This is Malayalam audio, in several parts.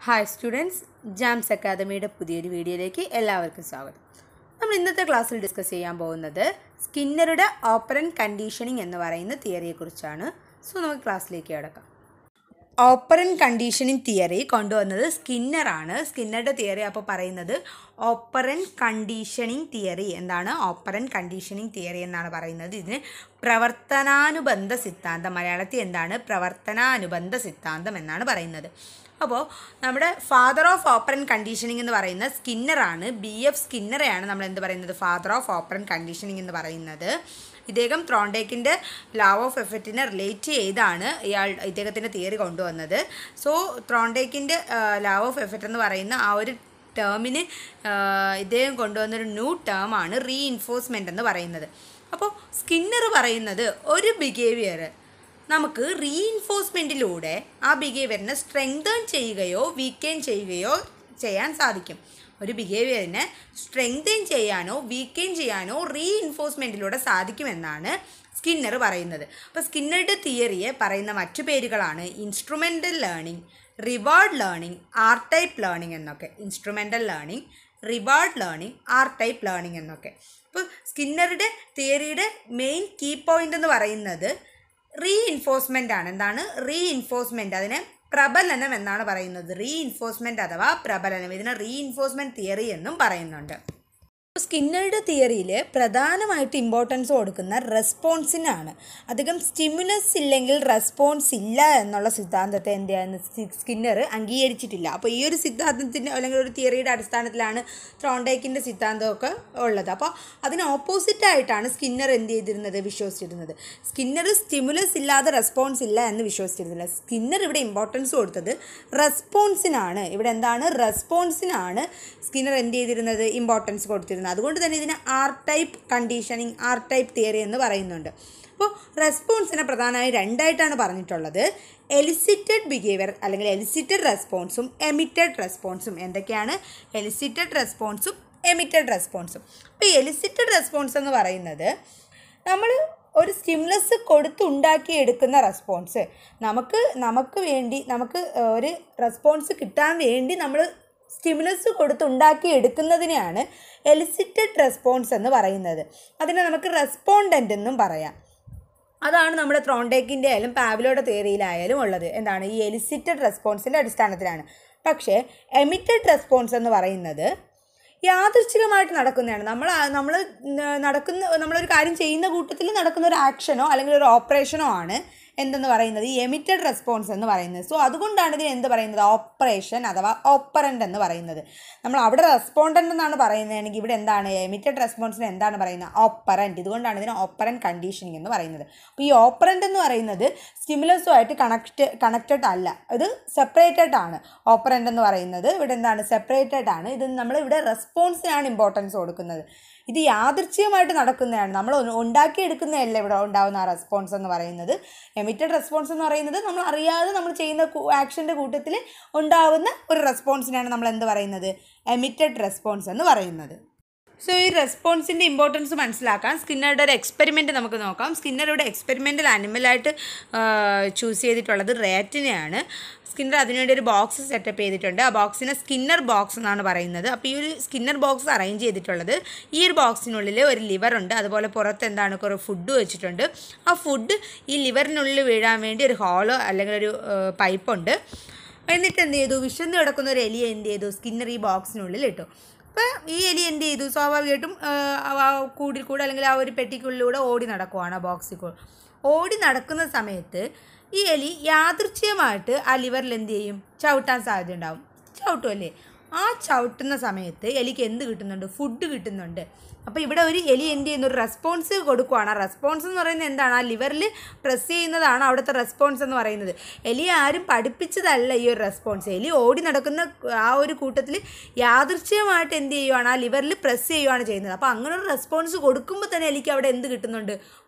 ഹായ് സ്റ്റുഡൻസ് ജാംസ് അക്കാദമിയുടെ പുതിയൊരു വീഡിയോയിലേക്ക് എല്ലാവർക്കും സ്വാഗതം നമ്മൾ ഇന്നത്തെ ക്ലാസ്സിൽ ഡിസ്കസ് ചെയ്യാൻ പോകുന്നത് സ്കിന്നറുടെ ഓപ്പറൻ കണ്ടീഷനിങ് എന്ന് പറയുന്ന തിയറിയെക്കുറിച്ചാണ് സോ നമുക്ക് ക്ലാസ്സിലേക്ക് കിടക്കാം ഓപ്പറൻ കണ്ടീഷനിങ് തിയറി കൊണ്ടുവന്നത് സ്കിന്നറാണ് സ്കിന്നറുടെ തിയറി അപ്പോൾ പറയുന്നത് ഓപ്പറൻ കണ്ടീഷനിങ് തിയറി എന്താണ് ഓപ്പറൻ കണ്ടീഷനിങ് തിയറി എന്നാണ് പറയുന്നത് ഇതിന് പ്രവർത്തനാനുബന്ധ സിദ്ധാന്തം മലയാളത്തിൽ എന്താണ് പ്രവർത്തനാനുബന്ധ സിദ്ധാന്തം എന്നാണ് പറയുന്നത് അപ്പോൾ നമ്മുടെ ഫാദർ ഓഫ് ഓപ്പറൻ കണ്ടീഷനിങ് എന്ന് പറയുന്ന സ്കിന്നറാണ് ബി എഫ് സ്കിന്നറെയാണ് നമ്മൾ എന്ത് പറയുന്നത് ഫാദർ ഓഫ് ഓപ്പറൻ കണ്ടീഷനിങ് എന്ന് പറയുന്നത് ഇദ്ദേഹം ത്രോണ്ടേക്കിൻ്റെ ലാവ് ഓഫ് എഫക്റ്റിനെ റിലേറ്റ് ചെയ്താണ് ഇയാൾ ഇദ്ദേഹത്തിൻ്റെ തിയറി കൊണ്ടുവന്നത് സോ ത്രോണ്ടേക്കിൻ്റെ ലാവ് ഓഫ് എഫക്റ്റ് എന്ന് പറയുന്ന ആ ഒരു ടേമിന് ഇദ്ദേഹം കൊണ്ടുവന്നൊരു ന്യൂ ടേമാണ് റീ ഇൻഫോഴ്സ്മെൻ്റ് എന്ന് പറയുന്നത് അപ്പോൾ സ്കിന്നർ പറയുന്നത് ഒരു ബിഹേവിയർ നമുക്ക് റീഇൻഫോഴ്സ്മെൻറ്റിലൂടെ ആ ബിഹേവിയറിനെ സ്ട്രെങ്തേൺ ചെയ്യുകയോ വീക്കെയിൻ ചെയ്യുകയോ ചെയ്യാൻ സാധിക്കും ഒരു ബിഹേവിയറിനെ സ്ട്രെങ്തേൺ ചെയ്യാനോ വീക്കെയിൻ ചെയ്യാനോ റീഇൻഫോഴ്സ്മെൻറ്റിലൂടെ സാധിക്കുമെന്നാണ് സ്കിന്നർ പറയുന്നത് അപ്പോൾ സ്കിന്നറുടെ തിയറിയെ പറയുന്ന മറ്റു പേരുകളാണ് instrumental learning reward learning R type learning എന്നൊക്കെ instrumental learning reward learning R type learning എന്നൊക്കെ അപ്പോൾ സ്കിന്നറുടെ തിയറിയുടെ മെയിൻ കീ പോയിന്റ് എന്ന് പറയുന്നത് റീ ഇൻഫോഴ്സ്മെൻ്റ് ആണ് എന്താണ് റീ ഇൻഫോഴ്സ്മെൻ്റ് അതിനെ പ്രബലനം എന്നാണ് പറയുന്നത് റീ ഇൻഫോഴ്സ്മെൻ്റ് അഥവാ പ്രബലനം ഇതിനെ റീ ഇൻഫോഴ്സ്മെൻറ്റ് തിയറി എന്നും പറയുന്നുണ്ട് സ്കിന്നറുടെ തിയറിയിൽ പ്രധാനമായിട്ട് ഇമ്പോർട്ടൻസ് കൊടുക്കുന്ന റെസ്പോൺസിനാണ് അധികം സ്റ്റിമുലസ് ഇല്ലെങ്കിൽ റെസ്പോൺസ് ഇല്ല എന്നുള്ള സിദ്ധാന്തത്തെ എന്ത് ചെയ്യുന്ന സ്കിന്നർ അംഗീകരിച്ചിട്ടില്ല അപ്പോൾ ഈ ഒരു സിദ്ധാന്തത്തിൻ്റെ അല്ലെങ്കിൽ ഒരു തിയറിയുടെ അടിസ്ഥാനത്തിലാണ് ത്രോണ്ടേക്കിൻ്റെ സിദ്ധാന്തമൊക്കെ ഉള്ളത് അപ്പോൾ അതിന് ഓപ്പോസിറ്റ് ആയിട്ടാണ് സ്കിന്നർ എന്ത് ചെയ്തിരുന്നത് വിശ്വസിച്ചിരുന്നത് സ്കിന്നർ സ്റ്റിമുലസ് ഇല്ലാതെ റെസ്പോൺസ് ഇല്ല എന്ന് വിശ്വസിച്ചിരുന്നില്ല സ്കിന്നർ ഇവിടെ ഇമ്പോർട്ടൻസ് കൊടുത്തത് റെസ്പോൺസിനാണ് ഇവിടെ എന്താണ് റെസ്പോൺസിനാണ് സ്കിന്നർ എന്ത് ചെയ്തിരുന്നത് ഇമ്പോർട്ടൻസ് കൊടുത്തിരുന്നത് അതുകൊണ്ട് തന്നെ ഇതിന് R type conditioning R type theory എന്ന് പറയുന്നുണ്ട് അപ്പോൾ റെസ്പോൺസിനെ പ്രധാനമായും രണ്ടായിട്ടാണ് പറഞ്ഞിട്ടുള്ളത് എലിസിറ്റഡ് ബിഹേവിയർ അല്ലെങ്കിൽ എലിസിറ്റഡ് റെസ്പോൺസും എമിറ്റഡ് റെസ്പോൺസും എന്തൊക്കെയാണ് എലിസിറ്റഡ് റെസ്പോൺസും എമിറ്റഡ് റെസ്പോൺസും അപ്പോൾ എലിസിറ്റഡ് റെസ്പോൺസ് എന്ന് പറയുന്നത് നമ്മൾ ഒരു സ്റ്റിമുലസ് കൊടുത്തുണ്ടാക്കി എടുക്കുന്ന റെസ്പോൺസ് നമുക്ക് നമുക്ക് വേണ്ടി നമുക്ക് ഒരു റെസ്പോൺസ് കിട്ടാൻ വേണ്ടി നമ്മൾ സ്റ്റിമുലസ് കൊടുത്തുണ്ടാക്കി എടുക്കുന്നതിനെയാണ് എലിസിറ്റഡ് റെസ്പോൺസ് എന്ന് പറയുന്നത് അതിനെ നമുക്ക് റെസ്പോണ്ടൻ്റ് എന്നും പറയാം അതാണ് നമ്മുടെ ത്രോണ്ടേക്കിൻ്റെ ആയാലും പാവലോയുടെ തിയറിയിലായാലും ഉള്ളത് എന്താണ് ഈ എലിസിറ്റഡ് റെസ്പോൺസിൻ്റെ അടിസ്ഥാനത്തിലാണ് പക്ഷേ എമിറ്റഡ് റെസ്പോൺസ് എന്ന് പറയുന്നത് യാദൃച്ഛികമായിട്ട് നടക്കുന്നതാണ് നമ്മൾ നമ്മൾ നടക്കുന്ന നമ്മളൊരു കാര്യം ചെയ്യുന്ന കൂട്ടത്തിൽ നടക്കുന്ന ഒരു ആക്ഷനോ അല്ലെങ്കിൽ ഒരു ഓപ്പറേഷനോ ആണ് എന്തെന്ന് പറയുന്നത് ഈ എമിറ്റഡ് റെസ്പോൺസ് എന്ന് പറയുന്നത് സോ അതുകൊണ്ടാണ് ഇതിന് എന്ത് പറയുന്നത് ഓപ്പറേഷൻ അഥവാ ഓപ്പറൻ്റ് എന്ന് പറയുന്നത് നമ്മൾ അവിടെ റെസ്പോണ്ടൻ്റ് എന്നാണ് പറയുന്നതെങ്കിൽ ഇവിടെ എന്താണ് എമിറ്റഡ് റെസ്പോൺസിന് എന്താണ് പറയുന്നത് ഓപ്പറൻ്റ് ഇതുകൊണ്ടാണ് ഇതിന് ഓപ്പറൻ കണ്ടീഷനിങ് എന്ന് പറയുന്നത് അപ്പോൾ ഈ ഓപ്പറൻ്റ് എന്ന് പറയുന്നത് സ്റ്റിമുലസുമായിട്ട് കണക്റ്റ് കണക്റ്റഡ് അല്ല ഇത് സെപ്പറേറ്റഡ് ആണ് ഓപ്പറൻ്റ് എന്ന് പറയുന്നത് ഇവിടെ എന്താണ് സെപ്പറേറ്റഡ് ആണ് ഇത് നമ്മൾ ഇവിടെ റെസ്പോൺസിനാണ് ഇമ്പോർട്ടൻസ് കൊടുക്കുന്നത് ഇത് യാദൃച്ഛികമായിട്ട് നടക്കുന്നതാണ് നമ്മൾ ഉണ്ടാക്കിയെടുക്കുന്നതല്ല ഇവിടെ ഉണ്ടാകുന്ന ആ റെസ്പോൺസ് എന്ന് പറയുന്നത് എമിറ്റഡ് റെസ്പോൺസ് എന്ന് പറയുന്നത് നമ്മൾ അറിയാതെ നമ്മൾ ചെയ്യുന്ന ആക്ഷൻ്റെ കൂട്ടത്തിൽ ഉണ്ടാകുന്ന ഒരു റെസ്പോൺസിനാണ് നമ്മൾ എന്ത് പറയുന്നത് എമിറ്റഡ് റെസ്പോൺസ് എന്ന് പറയുന്നത് സോ ഈ റെസ്പോൺസിൻ്റെ ഇമ്പോർട്ടൻസ് മനസ്സിലാക്കാൻ സ്കിന്നറുടെ ഒരു എക്സ്പെരിമെൻറ്റ് നമുക്ക് നോക്കാം സ്കിന്നർ ഇവിടെ എക്സ്പെരിമെൻ്റൽ ആനിമലായിട്ട് ചൂസ് ചെയ്തിട്ടുള്ളത് റേറ്റിനെയാണ് സ്കിന്നർ അതിനുവേണ്ടി ഒരു ബോക്സ് സെറ്റപ്പ് ചെയ്തിട്ടുണ്ട് ആ ബോക്സിനെ സ്കിന്നർ ബോക്സ് എന്നാണ് പറയുന്നത് അപ്പോൾ ഈ ഒരു സ്കിന്നർ ബോക്സ് അറേഞ്ച് ചെയ്തിട്ടുള്ളത് ഈ ഒരു ബോക്സിനുള്ളിൽ ഒരു ലിവർ ഉണ്ട് അതുപോലെ പുറത്ത് എന്താണ് കുറേ ഫുഡ് വെച്ചിട്ടുണ്ട് ആ ഫുഡ് ഈ ലിവറിനുള്ളിൽ വീഴാൻ വേണ്ടി ഒരു ഹോളോ അല്ലെങ്കിൽ ഒരു പൈപ്പുണ്ട് എന്നിട്ട് എന്ത് ചെയ്തു വിശന്ന് കിടക്കുന്ന ഒരു എലിയെ എന്ത് ചെയ്തു സ്കിന്നർ ഈ ബോക്സിനുള്ളിൽ ഇട്ടു അപ്പോൾ ഈ എലി എന്ത് ചെയ്തു സ്വാഭാവികമായിട്ടും കൂടിൽ കൂടെ അല്ലെങ്കിൽ ആ ഒരു പെട്ടിക്കുള്ളിലൂടെ ഓടി നടക്കുവാണ് ആ ബോക്സിൽ കൂടെ ഓടി നടക്കുന്ന സമയത്ത് ഈ എലി യാദൃച്ഛികമായിട്ട് ആ ലിവറിൽ എന്ത് ചെയ്യും ചവിട്ടാൻ സാധ്യത ഉണ്ടാവും ചവിട്ടുമല്ലേ ആ ചവിട്ടുന്ന സമയത്ത് എലിക്ക് എന്ത് കിട്ടുന്നുണ്ട് ഫുഡ് കിട്ടുന്നുണ്ട് അപ്പോൾ ഇവിടെ ഒരു എലി എന്ത് ചെയ്യുന്നു ഒരു റെസ്പോൺസ് കൊടുക്കുവാണ് ആ റെസ്പോൺസ് എന്ന് പറയുന്നത് എന്താണ് ആ ലിവറിൽ പ്രസ് ചെയ്യുന്നതാണ് അവിടുത്തെ റെസ്പോൺസ് എന്ന് പറയുന്നത് എലി ആരും പഠിപ്പിച്ചതല്ല ഈ ഒരു റെസ്പോൺസ് എലി ഓടി നടക്കുന്ന ആ ഒരു കൂട്ടത്തിൽ യാദൃശ്ചികമായിട്ട് എന്ത് ചെയ്യുവാണ് ആ ലിവറിൽ പ്രസ് ചെയ്യുവാണ് ചെയ്യുന്നത് അപ്പോൾ അങ്ങനെ ഒരു റെസ്പോൺസ് കൊടുക്കുമ്പോൾ തന്നെ എലിക്ക് അവിടെ എന്ത് കിട്ടുന്നുണ്ട്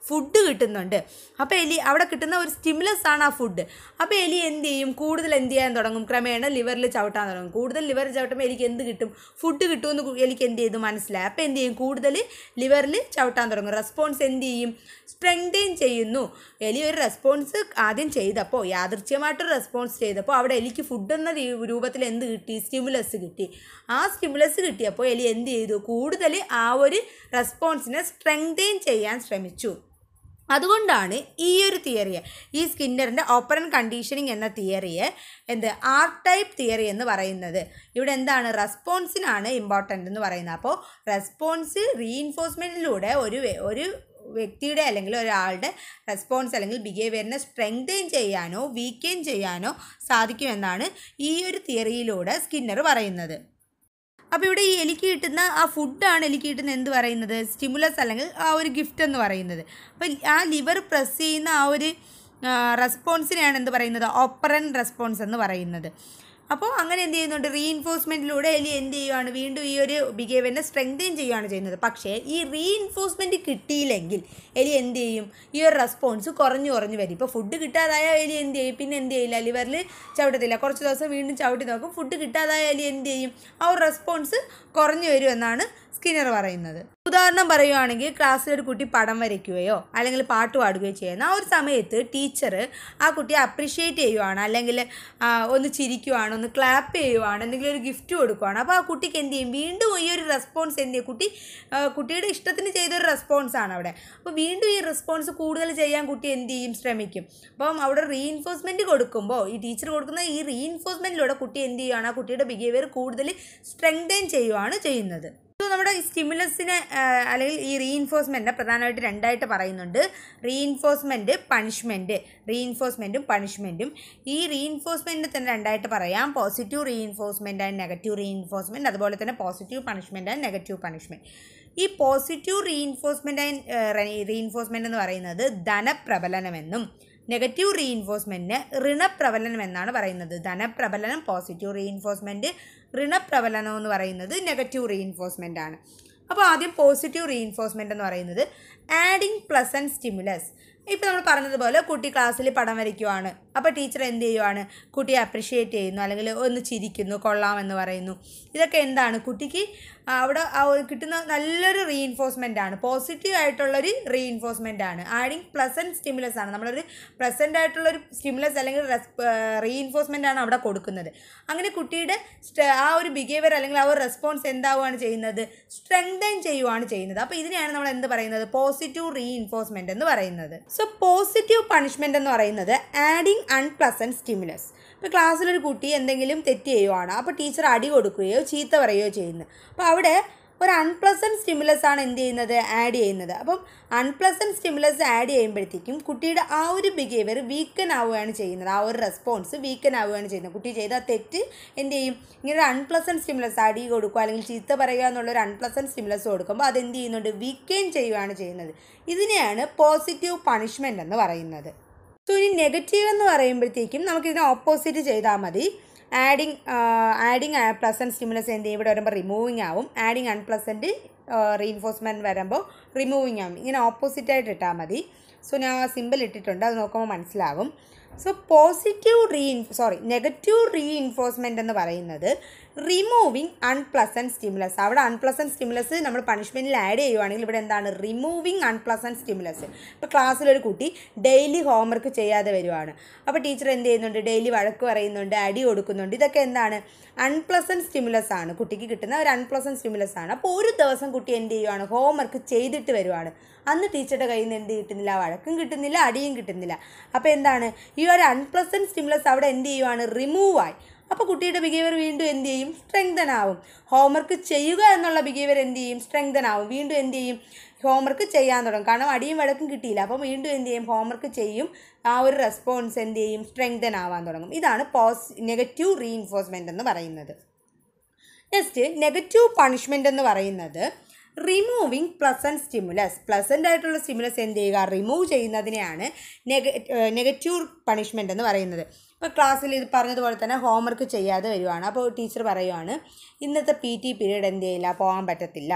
ഫുഡ് കിട്ടുന്നുണ്ട് അപ്പോൾ എലി അവിടെ കിട്ടുന്ന ഒരു സ്റ്റിമുലസ് ആണ് ആ ഫുഡ് അപ്പോൾ എലി എന്ത് ചെയ്യും കൂടുതൽ എന്ത് ചെയ്യാൻ തുടങ്ങും ക്രമേണ ലിവറിൽ ചവിട്ടാൻ തുടങ്ങും കൂടുതൽ ലിവർ ചവിട്ടുമ്പോൾ എലിക്ക് എന്ത് കിട്ടും ഫുഡ് കിട്ടുമെന്ന് കു- എലിക്ക് എന്ത് ചെയ്തു മനസ്സിലായി അപ്പോൾ എന്ത് ചെയ്യും കൂടുതൽ ലിവറിൽ ചവിട്ടാൻ തുടങ്ങും റെസ്പോൺസ് എന്ത് ചെയ്യും സ്ട്രെങ്തേൻ ചെയ്യുന്നു എലി ഒരു റെസ്പോൺസ് ആദ്യം ചെയ്തപ്പോൾ യാദൃച്ഛ്യമായിട്ടൊരു റെസ്പോൺസ് ചെയ്തപ്പോൾ അവിടെ എലിക്ക് ഫുഡ് എന്ന രീ- രൂപത്തിൽ എന്ത് കിട്ടി സ്റ്റിമുലസ് കിട്ടി ആ സ്റ്റിമുലസ് കിട്ടിയപ്പോൾ എലി എന്ത് ചെയ്തു കൂടുതൽ ആ ഒരു റെസ്പോൺസിനെ സ്ട്രെങ്തേൻ ചെയ്യാൻ ശ്രമിച്ചു അതുകൊണ്ടാണ് ഈ ഒരു തിയറിയെ ഈ സ്കിന്നറിൻ്റെ ഓപ്പറൻ കണ്ടീഷനിങ് എന്ന തിയറിയെ എന്ത് ആർ ടൈപ്പ് തിയറി എന്ന് പറയുന്നത് ഇവിടെ എന്താണ് റെസ്പോൺസിനാണ് ഇമ്പോർട്ടൻ്റ് എന്ന് പറയുന്നത് അപ്പോൾ റെസ്പോൺസ് റീഇൻഫോഴ്സ്മെൻറ്റിലൂടെ ഒരു വെ- ഒരു വ്യക്തിയുടെ അല്ലെങ്കിൽ ഒരാളുടെ റെസ്പോൺസ് അല്ലെങ്കിൽ ബിഹേവിയറിനെ സ്ട്രെങ്തേൻ ചെയ്യാനോ വീക്കെയിൻ ചെയ്യാനോ സാധിക്കുമെന്നാണ് ഈ ഒരു തിയറിയിലൂടെ സ്കിന്നർ പറയുന്നത് അപ്പോൾ ഇവിടെ ഈ എലിക്ക് കിട്ടുന്ന ആ ഫുഡാണ് എലിക്ക് കിട്ടുന്ന എന്ത് പറയുന്നത് സ്റ്റിമുലസ് അല്ലെങ്കിൽ ആ ഒരു ഗിഫ്റ്റ് എന്ന് പറയുന്നത് അപ്പോൾ ആ ലിവർ പ്രസ് ചെയ്യുന്ന ആ ഒരു റെസ്പോൺസിനെയാണ് എന്ത് പറയുന്നത് ഓപ്പറൻ റെസ്പോൺസ് എന്ന് പറയുന്നത് അപ്പോൾ അങ്ങനെ എന്ത് ചെയ്യുന്നുണ്ട് റീഇൻഫോഴ്സ്മെൻറ്റിലൂടെ എലി എന്ത് ചെയ്യുകയാണ് വീണ്ടും ഈ ഒരു ബിഹേവിയറിനെ സ്ട്രെങ്തൻ ചെയ്യുകയാണ് ചെയ്യുന്നത് പക്ഷേ ഈ റീഇൻഫോഴ്സ്മെൻറ്റ് കിട്ടിയില്ലെങ്കിൽ എലി എന്ത് ചെയ്യും ഈ ഒരു റെസ്പോൺസ് കുറഞ്ഞു കുറഞ്ഞു വരും ഇപ്പോൾ ഫുഡ് കിട്ടാതായ എലി എന്ത് ചെയ്യും പിന്നെ എന്ത് ചെയ്യില്ല ലിവറിൽ ചവിട്ടത്തില്ല കുറച്ച് ദിവസം വീണ്ടും ചവിട്ടി നോക്കും ഫുഡ് കിട്ടാതായ എലി എന്ത് ചെയ്യും ആ ഒരു റെസ്പോൺസ് കുറഞ്ഞു വരും എന്നാണ് സ്കിന്നർ പറയുന്നത് ഉദാഹരണം പറയുവാണെങ്കിൽ ക്ലാസ്സിൽ ഒരു കുട്ടി പടം വരയ്ക്കുകയോ അല്ലെങ്കിൽ പാട്ട് പാടുകയോ ചെയ്യുന്ന ആ ഒരു സമയത്ത് ടീച്ചർ ആ കുട്ടിയെ അപ്രിഷ്യേറ്റ് ചെയ്യുവാണ് അല്ലെങ്കിൽ ആ, ഒന്ന് ചിരിക്കുവാണ് ഒന്ന് ക്ലാപ്പ് ചെയ്യുവാണ് എന്തെങ്കിലും ഒരു ഗിഫ്റ്റ് കൊടുക്കുവാണ് അപ്പോൾ ആ കുട്ടിക്ക് എന്ത് ചെയ്യും വീണ്ടും ഈ ഒരു റെസ്പോൺസ് എന്ത് ചെയ്യും കുട്ടി ആ, കുട്ടിയുടെ ഇഷ്ടത്തിന് ചെയ്തൊരു റെസ്പോൺസ് ആണ് അവിടെ അപ്പോൾ വീണ്ടും ഈ റെസ്പോൺസ് കൂടുതൽ ചെയ്യാൻ കുട്ടി എന്ത് ചെയ്യും ശ്രമിക്കും അപ്പം അവിടെ റീഇൻഫോഴ്സ്മെൻറ്റ് കൊടുക്കുമ്പോൾ ഈ ടീച്ചർ കൊടുക്കുന്ന ഈ റീഇൻഫോഴ്സ്മെൻറ്റിലൂടെ കുട്ടി എന്ത് ചെയ്യുകയാണ് ആ കുട്ടിയുടെ ബിഹേവിയർ കൂടുതൽ സ്ട്രെങ്തൻ ചെയ്യുവാണ് ചെയ്യുന്നത് സോ നമ്മുടെ ഈ സ്റ്റിമുലസിനെ അല്ലെങ്കിൽ ഈ റീഇൻഫോഴ്സ്മെൻറ്റിനെ പ്രധാനമായിട്ട് രണ്ടായിട്ട് പറയുന്നുണ്ട് റീഇൻഫോഴ്സ്മെൻറ്റ് പണിഷ്മെൻറ്റ് റീഇൻഫോഴ്സ്മെൻറ്റും പണിഷ്മെൻറ്റും ഈ റീഇൻഫോഴ്സ്മെൻറ്റിനെ തന്നെ രണ്ടായിട്ട് പറയാം positive reinforcement and negative reinforcement അതുപോലെ തന്നെ positive punishment and negative punishment ഈ പോസിറ്റീവ് റീഇൻഫോഴ്സ്മെൻറ്റ് ആൻഡ് റീഇൻഫോഴ്സ്മെൻറ്റ് എന്ന് പറയുന്നത് ധനപ്രബലനമെന്നും നെഗറ്റീവ് റീഇൻഫോഴ്സ്മെൻറ്റിന് ഋണപ്രബലനം എന്നാണ് പറയുന്നത് ധനപ്രബലനം പോസിറ്റീവ് റീഇൻഫോഴ്സ്മെൻറ്റ് ഋണപ്രബലനം എന്ന് പറയുന്നത് നെഗറ്റീവ് റീഇൻഫോഴ്സ്മെൻ്റ് ആണ് അപ്പോൾ ആദ്യം പോസിറ്റീവ് റീഇൻഫോഴ്സ്മെൻ്റ് എന്ന് പറയുന്നത് ആഡിങ് പ്ലസൻറ്റ് സ്റ്റിമുലസ് ഇപ്പോൾ നമ്മൾ പറഞ്ഞതുപോലെ കുട്ടി ക്ലാസ്സിൽ പടം വരയ്ക്കുവാണ് അപ്പോൾ ടീച്ചർ എന്ത് ചെയ്യുവാണ് കുട്ടിയെ അപ്രിഷ്യേറ്റ് ചെയ്യുന്നു അല്ലെങ്കിൽ ഒന്ന് ചിരിക്കുന്നു കൊള്ളാമെന്ന് പറയുന്നു ഇതൊക്കെ എന്താണ് കുട്ടിക്ക് അവിടെ ആ ഒരു കിട്ടുന്ന നല്ലൊരു റീഇൻഫോഴ്സ്മെൻ്റ് ആണ് പോസിറ്റീവ് ആയിട്ടുള്ളൊരു റീഇൻഫോഴ്സ്മെൻ്റ് ആണ് ആഡിങ് പ്ലസൻറ്റ് സ്റ്റിമുലസ് ആണ് നമ്മളൊരു പ്ലസൻ്റ് ആയിട്ടുള്ളൊരു സ്റ്റിമുലസ് അല്ലെങ്കിൽ റീഇൻഫോഴ്സ്മെൻ്റ് ആണ് അവിടെ കൊടുക്കുന്നത് അങ്ങനെ കുട്ടിയുടെ സ്റ്റ- ആ ഒരു ബിഹേവിയർ അല്ലെങ്കിൽ ആ ഒരു റെസ്പോൺസ് എന്താവുകയാണ് ചെയ്യുന്നത് സ്ട്രെങ്തൻ ചെയ്യുവാണ് ചെയ്യുന്നത് അപ്പോൾ ഇതിനെയാണ് നമ്മൾ എന്ത് പറയുന്നത് പോസിറ്റീവ് റീഇൻഫോഴ്സ്മെൻ്റ് എന്ന് പറയുന്നത് സോ പോസിറ്റീവ് പണിഷ്മെൻ്റ് എന്ന് പറയുന്നത് ആഡിങ് അൺപ്ലസൻറ്റ് സ്റ്റിമുലസ് ഇപ്പോൾ ക്ലാസ്സിലൊരു കുട്ടി എന്തെങ്കിലും തെറ്റ് ചെയ്യുവാണ് അപ്പോൾ ടീച്ചർ അടി കൊടുക്കുകയോ ചീത്ത പറയുകയോ ചെയ്യുന്നു അപ്പോൾ അവിടെ ഒരു അൺപ്ലസൻറ്റ് സ്റ്റിമുലസ് ആണ് എന്ത് ചെയ്യുന്നത് ആഡ് ചെയ്യുന്നത് അപ്പം അൺപ്ലസൻറ്റ് സ്റ്റിമുലസ് ആഡ് ചെയ്യുമ്പോഴത്തേക്കും കുട്ടിയുടെ ആ ഒരു ബിഹേവിയർ വീക്കൻ ആവുകയാണ് ചെയ്യുന്നത് ആ ഒരു റെസ്പോൺസ് വീക്കൻ ആവുകയാണ് ചെയ്യുന്നത് കുട്ടി ചെയ്ത തെറ്റ് എന്ത് ചെയ്യും ഇങ്ങനെ ഒരു അൺപ്ലസൻറ്റ് സ്റ്റിമുലസ് അടി കൊടുക്കുക അല്ലെങ്കിൽ ചീത്ത പറയുക എന്നുള്ളൊരു അൺപ്ലസൻറ്റ് സ്റ്റിമുലസ് കൊടുക്കുമ്പോൾ അത് എന്ത് ചെയ്യുന്നുണ്ട് വീക്കെയിൻ ചെയ്യുകയാണ് ചെയ്യുന്നത് ഇതിനെയാണ് പോസിറ്റീവ് പണിഷ്മെൻ്റ് എന്ന് പറയുന്നത് സോ ഇനി നെഗറ്റീവ് എന്ന് പറയുമ്പോഴത്തേക്കും നമുക്കിതിനെ ഓപ്പോസിറ്റ് ചെയ്താൽ മതി ആഡിങ് ആഡിങ് പ്ലസൻറ്റ് സ്റ്റിമുലസ് എന്ത് ചെയ്യും ഇവിടെ വരുമ്പോൾ റിമൂവിങ് ആവും ആഡിങ് അൺപ്ലസൻറ്റ് റീഇൻഫോഴ്സ്മെൻറ്റ് വരുമ്പോൾ റിമൂവിങ് ആവും ഇങ്ങനെ ഓപ്പോസിറ്റായിട്ട് ഇട്ടാൽ മതി സോ ഞാൻ സിമ്പിൾ ഇട്ടിട്ടുണ്ട് അത് നോക്കുമ്പോൾ മനസ്സിലാകും so positive rein sorry negative reinforcement എന്ന് പറയുന്നത് റിമൂവിങ് അൺപ്ലസൻറ്റ് സ്റ്റിമുലസ് അവിടെ അൺപ്ലസൻറ്റ് സ്റ്റിമുലസ് നമ്മൾ പണിഷ്മെൻറ്റിൽ ആഡ് ചെയ്യുവാണെങ്കിൽ ഇവിടെ എന്താണ് റിമൂവിങ് അൺപ്ലസൻറ്റ് സ്റ്റിമുലസ് ഇപ്പോൾ ക്ലാസ്സിലൊരു കുട്ടി ഡെയിലി ഹോംവർക്ക് ചെയ്യാതെ വരുവാണ് അപ്പോൾ ടീച്ചർ എന്ത് ചെയ്യുന്നുണ്ട് ഡെയിലി വഴക്ക് പറയുന്നുണ്ട് അടി കൊടുക്കുന്നുണ്ട് ഇതൊക്കെ എന്താണ് അൺപ്ലസൻറ്റ് സ്റ്റിമുലസ് ആണ് കുട്ടിക്ക് കിട്ടുന്ന ഒരു അൺപ്ലസൻറ്റ് സ്റ്റിമുലസ് ആണ് അപ്പോൾ ഒരു ദിവസം കുട്ടി എന്ത് ചെയ്യുവാണ് ഹോംവർക്ക് ചെയ്തിട്ട് വരുവാണ് അന്ന് ടീച്ചറുടെ കയ്യിൽ നിന്ന് എന്ത് കിട്ടുന്നില്ല വഴക്കും കിട്ടുന്നില്ല അടിയും കിട്ടുന്നില്ല അപ്പോൾ എന്താണ് ഈ ഒരു അൺപ്ലസൻറ്റ് സ്റ്റിമുലസ് അവിടെ എന്ത് ചെയ്യുവാണ് റിമൂവ് ആയി അപ്പോൾ കുട്ടിയുടെ ബിഹേവിയർ വീണ്ടും എന്ത് ചെയ്യും സ്ട്രെങ്തൻ ആവും ഹോംവർക്ക് ചെയ്യുക എന്നുള്ള ബിഹേവിയർ എന്ത് ചെയ്യും സ്ട്രെങ്തൻ ആവും വീണ്ടും എന്ത് ചെയ്യും ഹോംവർക്ക് ചെയ്യാൻ തുടങ്ങും കാരണം അടിയും വഴക്കും കിട്ടിയില്ല അപ്പോൾ വീണ്ടും എന്ത് ചെയ്യും ഹോംവർക്ക് ചെയ്യും ആ ഒരു റെസ്പോൺസ് എന്ത് ചെയ്യും സ്ട്രെങ്തൻ ആവാൻ തുടങ്ങും ഇതാണ് പോസ് നെഗറ്റീവ് റീഇൻഫോഴ്സ്മെൻ്റ് എന്ന് പറയുന്നത് നെക്സ്റ്റ് നെഗറ്റീവ് പണിഷ്മെൻ്റ് എന്ന് പറയുന്നത് റിമൂവിങ് പ്ലസൻറ്റ് സ്റ്റിമുലസ് പ്ലസൻ്റ് ആയിട്ടുള്ള സ്റ്റിമുലസ് എന്ത് ചെയ്യുക റിമൂവ് ചെയ്യുന്നതിനെയാണ് നെഗ നെഗറ്റീവ് പണിഷ്മെൻ്റ് എന്ന് പറയുന്നത് ഇപ്പോൾ ക്ലാസ്സിൽ ഇത് പറഞ്ഞതുപോലെ തന്നെ ഹോംവർക്ക് ചെയ്യാതെ വരുവാണ് അപ്പോൾ ടീച്ചർ പറയുവാണ് ഇന്നത്തെ പി ടി പീരീഡ് എന്ത് ചെയ്യില്ല പോകാൻ പറ്റത്തില്ല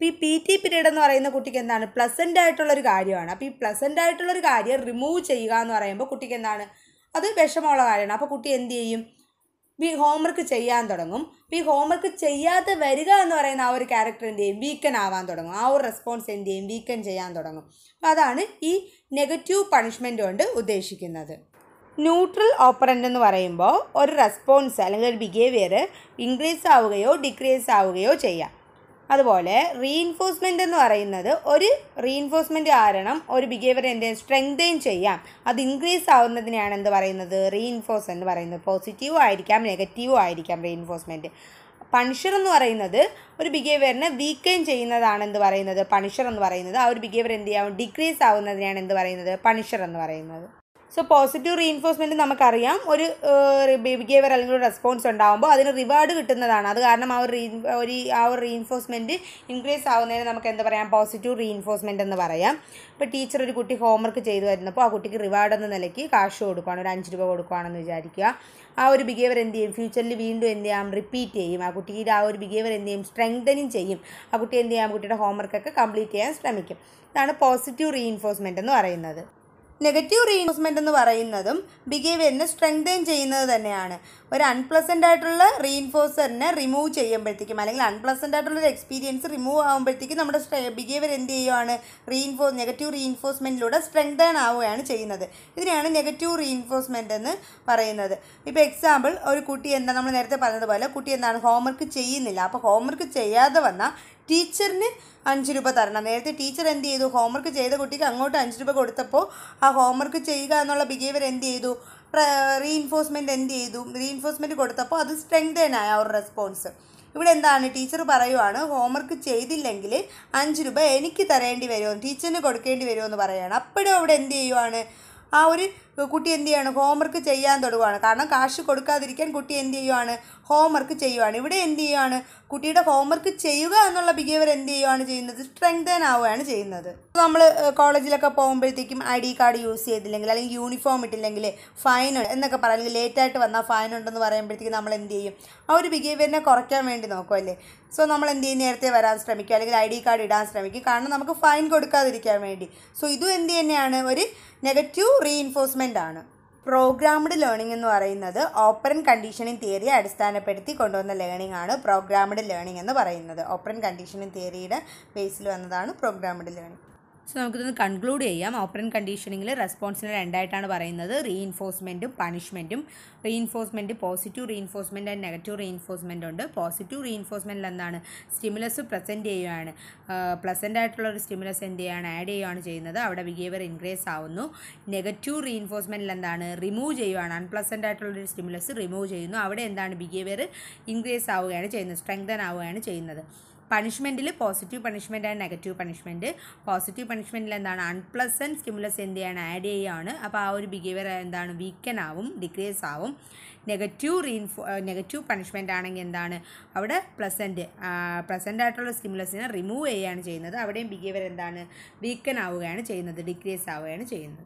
അപ്പോൾ ഈ പി ടി പീരീഡ് എന്ന് പറയുന്ന കുട്ടിക്ക് എന്താണ് പ്ലസൻ്റ് ആയിട്ടുള്ളൊരു കാര്യമാണ് അപ്പോൾ ഈ പ്ലസൻ്റ് ആയിട്ടുള്ളൊരു കാര്യം റിമൂവ് ചെയ്യുക എന്ന് പറയുമ്പോൾ കുട്ടിക്ക് എന്താണ് അത് വിഷമമുള്ള കാര്യമാണ് അപ്പോൾ കുട്ടി എന്ത് ചെയ്യും ഈ ഹോംവർക്ക് ചെയ്യാൻ തുടങ്ങും അപ്പോൾ ഈ ഹോംവർക്ക് ചെയ്യാതെ വരിക എന്ന് പറയുന്ന ആ ഒരു ക്യാരക്ടർ എന്ത് ചെയ്യും വീക്കൻ ആവാൻ തുടങ്ങും ആ ഒരു റെസ്പോൺസ് എന്ത് ചെയ്യും വീക്കൻ ചെയ്യാൻ തുടങ്ങും അപ്പോൾ അതാണ് ഈ നെഗറ്റീവ് പണിഷ്മെൻറ്റ് കൊണ്ട് ഉദ്ദേശിക്കുന്നത് ന്യൂട്രൽ ഓപ്പറൻ്റ് എന്ന് പറയുമ്പോൾ ഒരു റെസ്പോൺസ് അല്ലെങ്കിൽ ഒരു ബിഹേവിയർ ഇൻക്രീസ് ആവുകയോ ഡിക്രീസ് ആവുകയോ ചെയ്യാം അതുപോലെ റീഇൻഫോഴ്സ്മെൻ്റ് എന്ന് പറയുന്നത് ഒരു റീഇൻഫോഴ്സ്മെൻറ്റ് കാരണം ഒരു ബിഹേവിയർ എന്ത് സ്ട്രെങ്തെയിൻ ചെയ്യാം അത് ഇൻക്രീസ് ആവുന്നതിനെയാണ് എന്ത് പറയുന്നത് റീഇൻഫോഴ്സ് എന്ന് പറയുന്നത് പോസിറ്റീവും ആയിരിക്കാം നെഗറ്റീവും ആയിരിക്കാം റീഇൻഫോഴ്സ്മെൻറ്റ് പണിഷർ എന്ന് പറയുന്നത് ഒരു ബിഹേവിയറിനെ വീക്കെയിൻ ചെയ്യുന്നതാണ് എന്ത് പറയുന്നത് പണിഷർ എന്ന് പറയുന്നത് ആ ഒരു ബിഹേവിയർ എന്ത് ചെയ്യാവും ഡിക്രീസ് ആവുന്നതിനെയാണ് എന്ത് പറയുന്നത് പണിഷർ എന്ന് പറയുന്നത് സോ പോസിറ്റീവ് റീഇൻഫോഴ്സ്മെൻറ്റ് നമുക്കറിയാം ഒരു ബിഹേവിയർ അല്ലെങ്കിൽ ഒരു റെസ്പോൺസ് ഉണ്ടാകുമ്പോൾ അതിന് റിവാർഡ് കിട്ടുന്നതാണ് അത് കാരണം ആ ഒരു റീ ഒരു ആ ഒരു റീഇൻഫോഴ്സ്മെൻറ്റ് ഇൻക്രീസ് ആവുന്നതിന് നമുക്ക് എന്താ പറയാം പോസിറ്റീവ് റീഇൻഫോഴ്സ്മെൻറ്റ് എന്ന് പറയാം ഇപ്പോൾ ടീച്ചർ ഒരു കുട്ടി ഹോംവർക്ക് ചെയ്തു വരുന്നപ്പോൾ ആ കുട്ടിക്ക് റിവാർഡ് എന്ന നിലയ്ക്ക് കാശ് കൊടുക്കുകയാണ് ഒരു അഞ്ച് രൂപ കൊടുക്കുകയാണെന്ന് വിചാരിക്കുക ആ ഒരു ബിഹേവിയർ എന്ത് ചെയ്യും ഫ്യൂച്ചറിൽ വീണ്ടും എന്ത് ചെയ്യാം റിപ്പീറ്റ് ചെയ്യും ആ കുട്ടിയുടെ ആ ഒരു ബിഹേവിയർ എന്ത് ചെയ്യും സ്ട്രെങ്തനിങ് ചെയ്യും ആ കുട്ടി എന്ത് ചെയ്യാം കുട്ടിയുടെ ഹോംവർക്കൊക്കെ കംപ്ലീറ്റ് ചെയ്യാൻ ശ്രമിക്കും ഇതാണ് പോസിറ്റീവ് റീഇൻഫോഴ്സ്മെൻറ്റ് എന്ന് പറയുന്നത് നെഗറ്റീവ് റീഇൻഫോഴ്സ്മെൻ്റ് എന്ന് പറയുന്നതും ബിഹേവിയറിനെ സ്ട്രെങ്തൻ ചെയ്യുന്നത് തന്നെയാണ് ഒരു അൺപ്ലസൻ്റ് ആയിട്ടുള്ള റീഇൻഫോഴ്സറിനെ റിമൂവ് ചെയ്യുമ്പോഴത്തേക്കും അല്ലെങ്കിൽ അൺപ്ലസൻ്റ് ആയിട്ടുള്ള ഒരു എക്സ്പീരിയൻസ് റിമൂവ് ആകുമ്പോഴത്തേക്കും നമ്മുടെ ബിഹേവിയർ എന്ത് ചെയ്യുകയാണ് റീഇൻഫോ നെഗറ്റീവ് റീഇൻഫോഴ്സ്മെൻറ്റിലൂടെ സ്ട്രെങ്തൻ ആവുകയാണ് ചെയ്യുന്നത് ഇതിനെയാണ് നെഗറ്റീവ് റീഇൻഫോഴ്സ്മെൻ്റ് എന്ന് പറയുന്നത് ഇപ്പോൾ എക്സാമ്പിൾ ഒരു കുട്ടി എന്താ നമ്മൾ നേരത്തെ പറഞ്ഞതുപോലെ കുട്ടി എന്താണ് ഹോംവർക്ക് ചെയ്യുന്നില്ല അപ്പോൾ ഹോംവർക്ക് ചെയ്യാതെ വന്നാൽ ടീച്ചറിന് അഞ്ച് രൂപ തരണം നേരത്തെ ടീച്ചർ എന്ത് ചെയ്തു ഹോംവർക്ക് ചെയ്ത കുട്ടിക്ക് അങ്ങോട്ട് അഞ്ച് രൂപ കൊടുത്തപ്പോൾ ആ ഹോംവർക്ക് ചെയ്യുക എന്നുള്ള ബിഹേവിയർ എന്ത് ചെയ്തു റീഇൻഫോഴ്സ്മെൻറ്റ് എന്ത് ചെയ്തു റീഇൻഫോഴ്സ്മെൻറ്റ് കൊടുത്തപ്പോൾ അത് സ്ട്രെങ്തൻ ആയ ഒരു റെസ്പോൺസ് ഇവിടെ എന്താണ് ടീച്ചർ പറയുവാണ് ഹോംവർക്ക് ചെയ്തില്ലെങ്കിൽ അഞ്ച് രൂപ എനിക്ക് തരേണ്ടി വരുമോ ടീച്ചറിന് കൊടുക്കേണ്ടി വരുമോ എന്ന് പറയുകയാണ് അപ്പോഴും അവിടെ എന്ത് ചെയ്യുവാണ് ആ ഒരു കുട്ടി എന്ത് ചെയ്യാണ് ഹോംവർക്ക് ചെയ്യാൻ തുടങ്ങുവാണ് കാരണം കാശ് കൊടുക്കാതിരിക്കാൻ കുട്ടി എന്ത് ചെയ്യുവാണ് ഹോംവർക്ക് ചെയ്യുവാണ് ഇവിടെ എന്ത് ചെയ്യുവാണ് കുട്ടിയുടെ ഹോംവർക്ക് ചെയ്യുക എന്നുള്ള ബിഹേവിയർ എന്ത് ചെയ്യുവാണ് ചെയ്യുന്നത് സ്ട്രെങ്തൻ ആവുകയാണ് ചെയ്യുന്നത് നമ്മൾ കോളേജിലൊക്കെ പോകുമ്പോഴത്തേക്കും ഐ ഡി കാർഡ് യൂസ് ചെയ്തില്ലെങ്കിൽ അല്ലെങ്കിൽ യൂണിഫോം ഇട്ടില്ലെങ്കിൽ ഫൈൻ എന്നൊക്കെ പറയാം അല്ലെങ്കിൽ ലേറ്റായിട്ട് വന്നാൽ ഫൈൻ ഉണ്ടെന്ന് പറയുമ്പോഴത്തേക്കും നമ്മൾ എന്ത് ചെയ്യും ആ ഒരു ബിഹേവിയറിനെ കുറയ്ക്കാൻ വേണ്ടി നോക്കുമല്ലേ സോ നമ്മൾ എന്ത് ചെയ്യും നേരത്തെ വരാൻ ശ്രമിക്കും അല്ലെങ്കിൽ ഐ ഡി കാർഡ് ഇടാൻ ശ്രമിക്കും കാരണം നമുക്ക് ഫൈൻ കൊടുക്കാതിരിക്കാൻ വേണ്ടി സോ ഇതും എന്ത് തന്നെയാണ് ഒരു നെഗറ്റീവ് റീഇൻഫോഴ്സ്മെൻ്റ് ആണ് പ്രോഗ്രാംഡ് ലേണിംഗ് എന്ന് പറയുന്നത് ഓപ്പറൻ കണ്ടീഷനിങ് തിയറിയെ അടിസ്ഥാനപ്പെടുത്തി കൊണ്ടുവന്ന ലേണിംഗ് ആണ് പ്രോഗ്രാംഡ് ലേണിംഗ് എന്ന് പറയുന്നത് ഓപ്പറൻ കണ്ടീഷനിങ് തിയറിയുടെ ബേസിൽ വന്നതാണ് പ്രോഗ്രാംഡ് ലേണിംഗ് സോ നമുക്കിതൊന്ന് കൺക്ലൂഡ് ചെയ്യാം ഓപ്പറൻ കണ്ടീഷനിങ്ങിൽ റെസ്പോൺസിനെ രണ്ടായിട്ടാണ് പറയുന്നത് റീഇൻഫോഴ്സ്മെൻറ്റും പണിഷ്മെൻറ്റും reinforcement positive reinforcement and negative reinforcement ഉണ്ട് പോസിറ്റീവ് റീഇൻഫോഴ്സ്മെൻറ്റിൽ എന്താണ് സ്റ്റിമുലസ് പ്രസൻറ്റ് ചെയ്യുകയാണ് പ്ലസൻ്റ് ആയിട്ടുള്ള ഒരു സ്റ്റിമുലസ് എന്ത് ചെയ്യുകയാണ് ആഡ് ചെയ്യുകയാണ് ചെയ്യുന്നത് അവിടെ ബിഹേവിയർ ഇൻക്രീസ് ആവുന്നു നെഗറ്റീവ് റീഇൻഫോഴ്സ്മെൻറ്റിൽ എന്താണ് റിമൂവ് ചെയ്യുകയാണ് അൺപ്ലസൻ്റ് ആയിട്ടുള്ള ഒരു സ്റ്റിമുലസ് റിമൂവ് ചെയ്യുന്നു അവിടെ എന്താണ് ബിഹേവിയർ ഇൻക്രീസ് ആവുകയാണ് ചെയ്യുന്നത് സ്ട്രെങ്തൻ ആവുകയാണ് ചെയ്യുന്നത് പണിഷ്മെൻറ്റിൽ positive punishment and negative punishment positive പണിഷ്മെൻറ്റിൽ എന്താണ് അൺപ്ലസൻറ്റ് സ്റ്റിമുലസ് എന്ത് ചെയ്യാണ് ആഡ് ചെയ്യുകയാണ് അപ്പോൾ ആ ഒരു ബിഹേവിയർ എന്താണ് വീക്കൻ ആവും ഡിക്രീസ് ആവും നെഗറ്റീവ് റീഇൻഫോ നെഗറ്റീവ് പണിഷ്മെൻ്റ് ആണെങ്കിൽ എന്താണ് അവിടെ പ്ലസൻറ്റ് പ്ലസൻ്റ് ആയിട്ടുള്ള സ്റ്റിമുലസിനെ റിമൂവ് ചെയ്യുകയാണ് ചെയ്യുന്നത് അവിടെയും ബിഹേവിയർ എന്താണ് വീക്കൻ ആവുകയാണ് ചെയ്യുന്നത് ഡിക്രീസ് ആവുകയാണ് ചെയ്യുന്നത്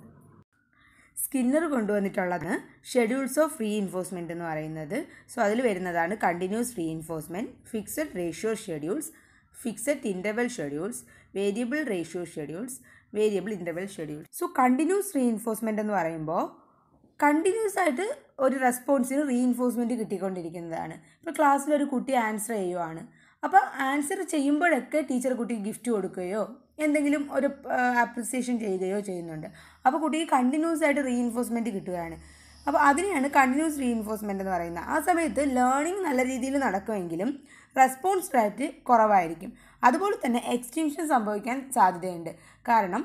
സ്കിന്നർ കൊണ്ടുവന്നിട്ടുള്ളത് ഷെഡ്യൂൾസ് ഓഫ് റീ ഇൻഫോഴ്സ്മെൻറ്റ് എന്ന് പറയുന്നത് സോ അതിൽ വരുന്നതാണ് continuous reinforcement fixed ratio schedules fixed interval schedules variable ratio schedules variable interval schedules so continuous reinforcement എന്ന് പറയുമ്പോൾ കണ്ടിന്യൂസ് ആയിട്ട് ഒരു റെസ്പോൺസിന് റീഇൻഫോഴ്സ്മെൻറ്റ് കിട്ടിക്കൊണ്ടിരിക്കുന്നതാണ് ഇപ്പോൾ ക്ലാസ്സിൽ ഒരു കുട്ടി ആൻസർ ചെയ്യുവാണ് അപ്പോൾ ആൻസർ ചെയ്യുമ്പോഴൊക്കെ ടീച്ചർ കുട്ടിക്ക് ഗിഫ്റ്റ് കൊടുക്കുകയോ എന്തെങ്കിലും ഒരു അപ്രിസിയേഷൻ ചെയ്യുകയോ ചെയ്യുന്നുണ്ട് അപ്പോൾ കുട്ടിക്ക് കണ്ടിന്യൂസ് ആയിട്ട് റീഇൻഫോഴ്സ്മെൻറ്റ് കിട്ടുകയാണ് അപ്പോൾ അതിനെയാണ് കണ്ടിന്യൂസ് റീഇൻഫോഴ്സ്മെൻറ്റ് എന്ന് പറയുന്നത് ആ സമയത്ത് ലേണിംഗ് നല്ല രീതിയിൽ നടക്കുമെങ്കിലും റെസ്പോൺസ് റേറ്റ് കുറവായിരിക്കും അതുപോലെ തന്നെ എക്സ്റ്റൻഷൻ സംഭവിക്കാൻ സാധ്യതയുണ്ട് കാരണം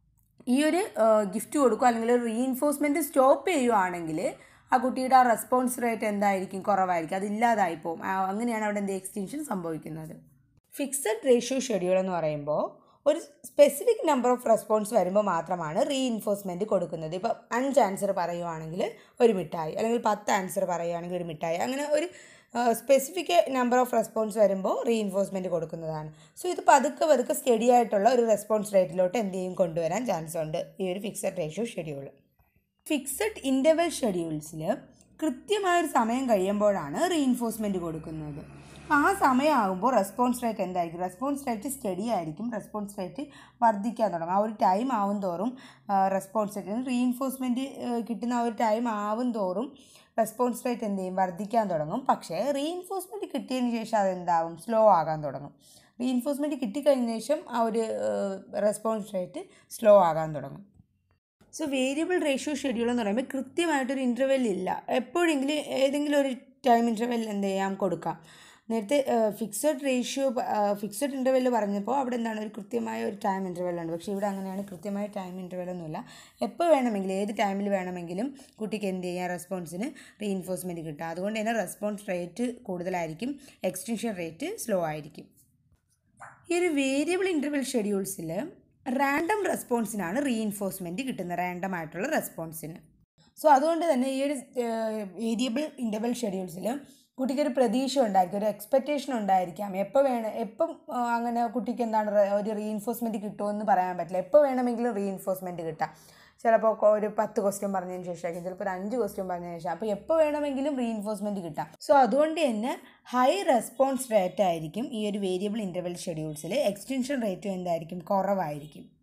ഈ ഒരു ഗിഫ്റ്റ് കൊടുക്കുക അല്ലെങ്കിൽ ഒരു റീഇൻഫോഴ്സ്മെൻറ്റ് സ്റ്റോപ്പ് ചെയ്യുവാണെങ്കിൽ ആ കുട്ടിയുടെ ആ റെസ്പോൺസ് റേറ്റ് എന്തായിരിക്കും കുറവായിരിക്കും അത് ഇല്ലാതായി പോകും ആ- അങ്ങനെയാണ് അവിടെ എന്ത് എക്സ്റ്റൻഷൻ സംഭവിക്കുന്നത് ഫിക്സഡ് റേഷ്യോ ഷെഡ്യൂൾ എന്ന് പറയുമ്പോൾ ഒരു സ്പെസിഫിക് നമ്പർ ഓഫ് റെസ്പോൺസ് വരുമ്പോൾ മാത്രമാണ് റീഇൻഫോഴ്സ്മെൻറ്റ് കൊടുക്കുന്നത് ഇപ്പോൾ അഞ്ച് ആൻസർ പറയുവാണെങ്കിൽ ഒരു മിഠായി അല്ലെങ്കിൽ പത്ത് ആൻസർ പറയുവാണെങ്കിൽ ഒരു മിഠായി അങ്ങനെ ഒരു സ്പെസിഫിക് നമ്പർ ഓഫ് റെസ്പോൺസ് വരുമ്പോൾ റീഇൻഫോഴ്സ്മെൻറ്റ് കൊടുക്കുന്നതാണ് സോ ഇത് പതുക്കെ പതുക്കെ സ്റ്റഡി ആയിട്ടുള്ള ഒരു റെസ്പോൺസ് റേറ്റിലോട്ട് എന്ത് ചെയ്യും കൊണ്ടുവരാൻ ചാൻസ് ഉണ്ട് ഈ ഒരു fixed ratio schedule fixed interval ഷെഡ്യൂൾസിൽ കൃത്യമായൊരു സമയം കഴിയുമ്പോഴാണ് റീഇൻഫോഴ്സ്മെൻറ്റ് കൊടുക്കുന്നത് ആ സമയമാകുമ്പോൾ റെസ്പോൺസ് റേറ്റ് എന്തായിരിക്കും റെസ്പോൺസ് റേറ്റ് സ്റ്റഡി ആയിരിക്കും റെസ്പോൺസ് റേറ്റ് വർദ്ധിക്കാൻ തുടങ്ങും ആ ഒരു ടൈം ആവും തോറും റെസ്പോൺസ് റേറ്റ് റീഇൻഫോഴ്സ്മെൻറ്റ് കിട്ടുന്ന ആ ഒരു ടൈം ആവും തോറും റെസ്പോൺസ് റേറ്റ് എന്ത് ചെയ്യും വർദ്ധിക്കാൻ തുടങ്ങും പക്ഷേ റീഇൻഫോഴ്സ്മെൻറ്റ് കിട്ടിയതിന് ശേഷം അതെന്താവും സ്ലോ ആകാൻ തുടങ്ങും റീഇൻഫോഴ്സ്മെൻറ്റ് കിട്ടിക്കഴിഞ്ഞ ശേഷം ആ ഒരു റെസ്പോൺസ് റേറ്റ് സ്ലോ ആകാൻ തുടങ്ങും സോ വേരിയബിൾ റേഷ്യോ ഷെഡ്യൂൾ എന്ന് പറയുമ്പോൾ കൃത്യമായിട്ടൊരു ഇൻ്റർവെൽ ഇല്ല എപ്പോഴെങ്കിലും ഏതെങ്കിലും ഒരു ടൈം ഇൻ്റർവെൽ എന്ത് ചെയ്യാം കൊടുക്കാം നേരത്തെ ഫിക്സഡ് റേഷ്യോ ഫിക്സഡ് ഇൻ്റർവെൽ പറഞ്ഞപ്പോൾ അവിടെ എന്താണ് ഒരു കൃത്യമായ ഒരു ടൈം ഇൻ്റർവെൽ ഉണ്ട് പക്ഷേ ഇവിടെ അങ്ങനെയാണ് കൃത്യമായ ടൈം ഇൻ്റർവെൽ ഒന്നുമില്ല എപ്പോൾ വേണമെങ്കിലും ഏത് ടൈമിൽ വേണമെങ്കിലും കുട്ടിക്ക് എന്ത് ചെയ്യാം റെസ്പോൺസിന് റീഇൻഫോഴ്സ്മെൻറ്റ് കിട്ടുക അതുകൊണ്ട് തന്നെ റെസ്പോൺസ് റേറ്റ് കൂടുതലായിരിക്കും എക്സ്റ്റൻഷൻ റേറ്റ് സ്ലോ ആയിരിക്കും ഈ ഒരു വേരിയബിൾ ഇൻ്റർവെൽ ഷെഡ്യൂൾസിൽ റാൻഡം റെസ്പോൺസിനാണ് റീഇൻഫോഴ്സ്മെൻറ്റ് കിട്ടുന്നത് റാൻഡം ആയിട്ടുള്ള റെസ്പോൺസിന് സോ അതുകൊണ്ട് തന്നെ ഈ ഒരു വേരിയബിൾ ഇൻ്റർവെൽ ഷെഡ്യൂൾസിൽ കുട്ടിക്ക് ഒരു പ്രതീക്ഷ ഉണ്ടായിരിക്കും ഒരു എക്സ്പെക്റ്റേഷൻ ഉണ്ടായിരിക്കാം എപ്പോൾ വേണം എപ്പം ആ, അങ്ങനെ കുട്ടിക്ക് എന്താണ് റെ- ഒരു റീഇൻഫോഴ്സ്മെൻറ്റ് കിട്ടുമെന്ന് പറയാൻ പറ്റില്ല എപ്പോൾ വേണമെങ്കിലും റീഇൻഫോഴ്സ്മെൻറ്റ് കിട്ടാം ചിലപ്പോൾ കൊ- ഒരു പത്ത് ക്വസ്റ്റ്യൻ പറഞ്ഞതിന് ശേഷമായിരിക്കും ചിലപ്പോൾ ഒരു അഞ്ച് ക്വസ്റ്റ്യൻ പറഞ്ഞതിന് ശേഷം അപ്പോൾ എപ്പോൾ വേണമെങ്കിലും റീഇൻഫോഴ്സ്മെൻറ്റ് കിട്ടാം സോ അതുകൊണ്ട് തന്നെ ഹൈ റെസ്പോൺസ് റേറ്റ് ആയിരിക്കും ഈ ഒരു വേരിയബിൾ ഇൻ്റർവെൽ ഷെഡ്യൂൾസിൽ എക്സ്റ്റൻഷൻ റേറ്റും എന്തായിരിക്കും കുറവായിരിക്കും